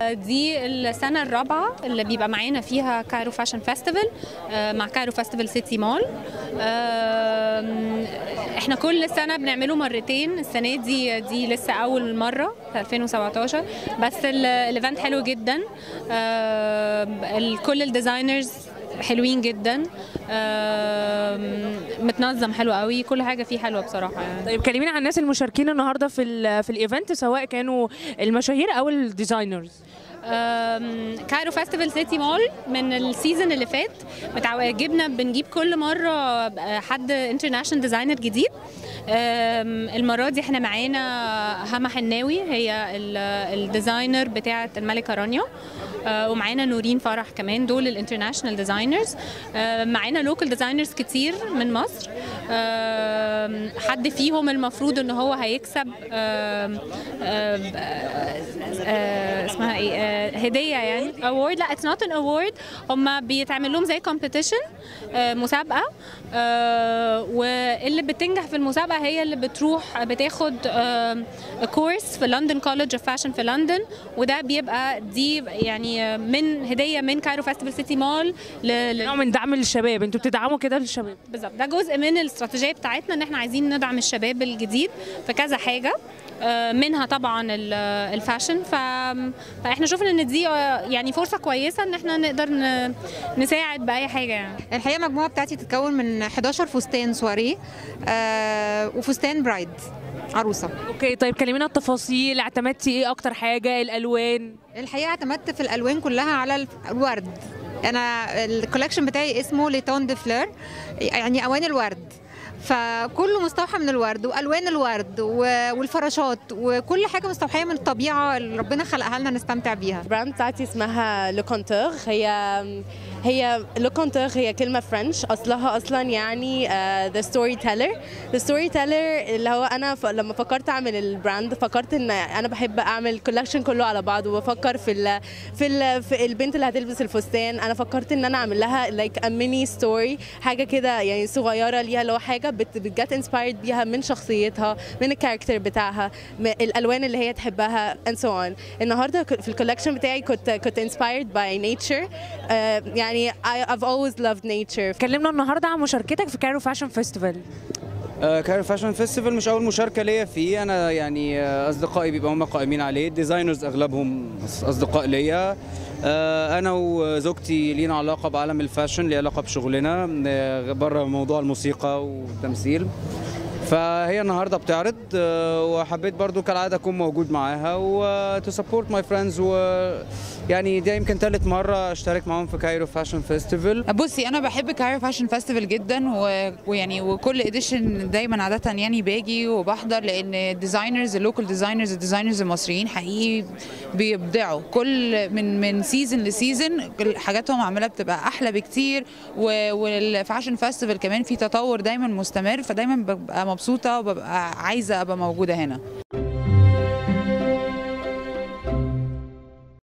دي السنة الرابعة اللي بيبقى معانا فيها كايرو فاشن فيستيفال مع كايرو فيستيفال سيتي مول احنا كل سنة بنعمله مرتين السنة دي دي لسه أول مرة في 2017 بس الايفنت حلو جدا كل الديزاينرز حلوين جدا متنظم حلو قوي كل حاجه فيه حلوه بصراحه يعني. طيب كلمينا عن الناس المشاركين النهارده في ال في الايفنت سواء كانوا المشاهير او الديزاينرز كايرو فيستيفال سيتي مول من السيزون اللي فات جبنا بنجيب كل مره حد انترناشونال ديزاينر جديد المره دي احنا معانا هما حناوي هي الديزاينر بتاعه الملكه رانيا ومعانا نورين فرح كمان دول الانترناشونال ديزاينرز معانا لوكال ديزاينرز كتير من مصر حد فيهم المفروض ان هو هيكسب اسمها ايه هديه يعني اوورد لا اتس نوت ان اوورد هم بيتعمل لهم زي كومبيتيشن مسابقه واللي بتنجح في المسابقه هي اللي بتروح بتاخد كورس في لندن كولج اوف فاشن في لندن وده بيبقى دي يعني من هديه من كايرو فيستيفال سيتي مول نوع من دعم للشباب انتوا بتدعموا كده للشباب بالظبط ده جزء من الاستراتيجيه بتاعتنا ان احنا عايزين ندعم الشباب الجديد في كذا حاجه منها طبعا الفاشن فاحنا شفنا ان دي يعني فرصه كويسه ان احنا نقدر نساعد باي حاجه يعني الحقيقه المجموعه بتاعتي تتكون من 11 فستان سواريه وفستان برايد عروسه اوكي طيب كلمينا التفاصيل اعتمدتي ايه اكتر حاجه الالوان الحقيقه اعتمدت في الالوان كلها على الورد انا الكولكشن بتاعي اسمه ليتون دي فلير يعني اوان الورد فكله مستوحى من الورد والوان الورد والفراشات وكل حاجه مستوحيه من الطبيعه اللي ربنا خلقها لنا نستمتع بيها البراند بتاعتي اسمها لو كونتور هي هي لو كونتور هي كلمه فرنش اصلها اصلا يعني ذا ستوري تيلر ذا ستوري تيلر اللي هو انا ف... لما فكرت اعمل البراند فكرت ان انا بحب اعمل كولكشن كله على بعض وبفكر في ال... في, ال... في البنت اللي هتلبس الفستان انا فكرت ان انا اعمل لها لايك ا ميني ستوري حاجه كده يعني صغيره ليها اللي هو حاجه بت... بتجت انسبايرد بيها من شخصيتها من الكاركتر بتاعها من الالوان اللي هي تحبها اند سو اون النهارده في الكولكشن بتاعي كنت كنت انسبايرد باي نيتشر يعني I, I've always loved nature. كلمنا النهارده عن مشاركتك في كايرو فاشن فيستيفال. كايرو فاشن فيستيفال مش اول مشاركه ليا فيه انا يعني اصدقائي بيبقوا هم قائمين عليه الديزاينرز اغلبهم اصدقاء ليا انا وزوجتي لينا علاقه بعالم الفاشن ليها علاقه بشغلنا بره موضوع الموسيقى والتمثيل فهي النهارده بتعرض وحبيت برضو كالعاده اكون موجود معاها و to support my friends و يعني دي يمكن ثالث مره اشترك معاهم في كايرو فاشن فيستيفال بصي انا بحب كايرو فاشن فيستيفال جدا و... ويعني وكل اديشن دايما عاده يعني باجي وبحضر لان الديزاينرز اللوكال ديزاينرز الديزاينرز المصريين حقيقي بيبدعوا كل من من سيزون لسيزون حاجاتهم عماله بتبقى احلى بكتير و... والفاشن فيستيفال كمان في تطور دايما مستمر فدايما ببقى مبسوطه وببقى عايزه ابقى موجوده هنا